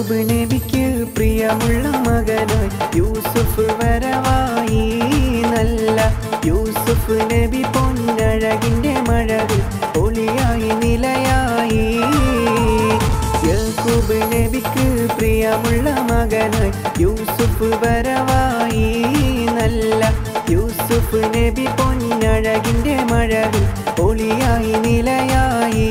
യഹൂബ് നബിക്ക് പ്രിയമുള്ള മകനായി യൂസുഫ് വരവായി നല്ല യൂസുഫ് നബി പൊന്നഴകിന്റെ മഴവിൽ ഒളിയായി നിലയായി യഹൂബ് നബിക്ക് പ്രിയമുള്ള മകനായി യൂസുഫ് വരവായി നല്ല യൂസുഫ് നബി പൊന്നഴകിന്റെ മഴവിൽ ഒളിയായി നിലയായി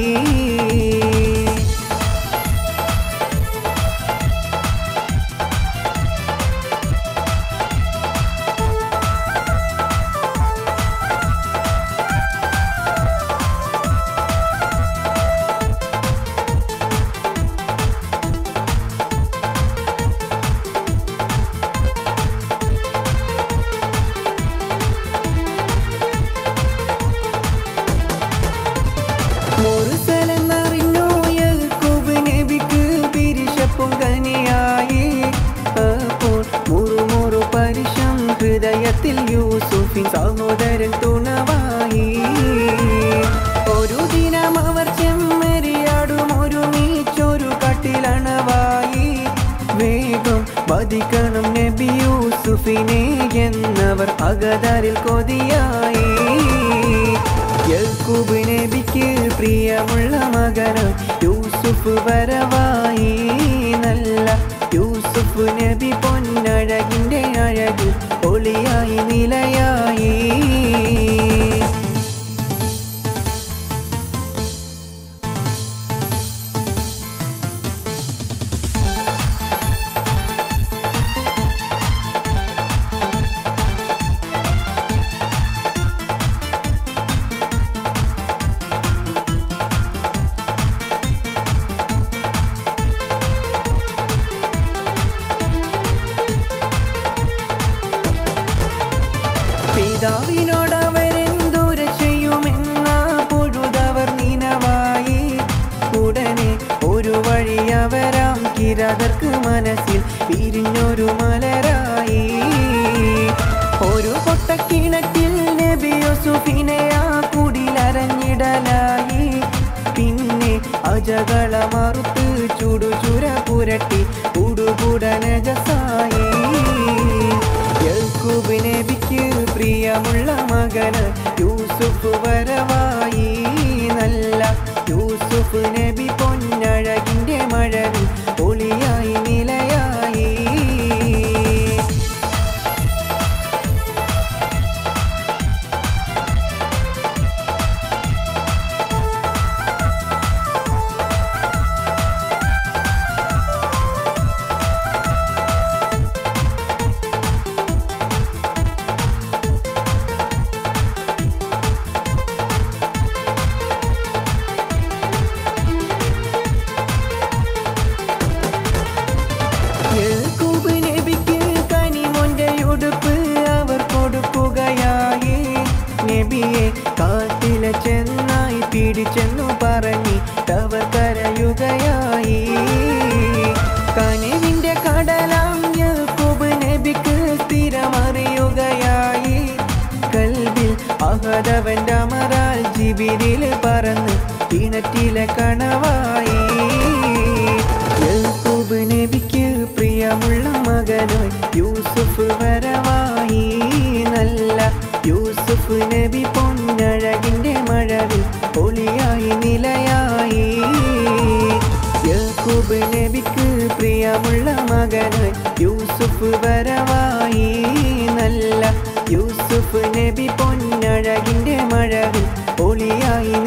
മുറുസലെന്നറിഞ്ഞു യഹൂബ് നബിക്ക് പിരിശപ്പും കനിയായി അപ്പോൾ മുറുമുറു പരിശം ഹൃദയത്തിൽ യൂസുഫിൻ സഹോദരൻ തുണവായി ഒരു ദിനം അവർ ചെമ്മരിയാടും ഒരു നീച്ചൊരു കട്ടിലണവായി വേഗം വധിക്കണം നബി യൂസുഫിനെ എന്നവർ അകതാരിൽ കൊതിയായി യഹൂബ് നബിക്ക് പ്രിയമുള്ള മകന് യൂസുഫ് വരവായി നല്ല യൂസുഫ് നബി പൊന്നഴകിന്റെ അഴകിൽ ഒളിയായി നിലയായി പിതാവിനോട് അവരെന്തുര ചെയ്യുമെന്ന പൊഴുതവർ നിനവായി ഉടനെ ഒരു വഴി അവരാം കിരാതർക്ക് മനസ്സിൽ പിരിഞ്ഞൊരു മലരായി ഒരു പൊട്ടക്കിണറ്റിൽ നബി യൂസുഫിനെ ആ കുടിലരഞ്ഞിടലായി പിന്നെ അജകള മറുത്ത് ചുടുചുര പുരട്ടി ഉടുകുടനജസായി യഹൂബ് നബിക്ക് പ്രിയമുള്ള മകന് യൂസുഫ് വരവായി നല്ല യൂസുഫ് നബി പൊന്നഴകിന്റെ മഴവിൽ ഒളിയായി നിലയായി യഹൂബ് നബിക്ക് കനിമൊന്റെ ഉടുപ്പ് അവർ കൊടുക്കുകയായി നബിയെ കാട്ടിലെ ചെന്നായി പിടിച്ചെന്നു പറഞ്ഞ് അവർ കരയുകയായി കനിവിന്റെ കടലാം യഹൂബ് നബിക്ക് സ്ഥിരമറിയുകയായി കൽവിൽ അഹദവന്റെ അമറാൽ ജിബിരിൽ പറന്ന് കിണറ്റിലെ കണവായി യഹൂബ് നബിക്ക് പ്രിയമുള്ള മകനായി യൂസുഫ് വരവായി നല്ല യൂസുഫ് നബി പൊന്നഴകിന്റെ മഴവിൽ ഒളിയായി നിലയായി യഹൂബ് നബിക്ക് പ്രിയമുള്ള മകനായി യൂസുഫ് വരവായി നല്ല യൂസുഫ് നബി പൊന്നഴകിന്റെ മഴവിൽ ഒളിയായി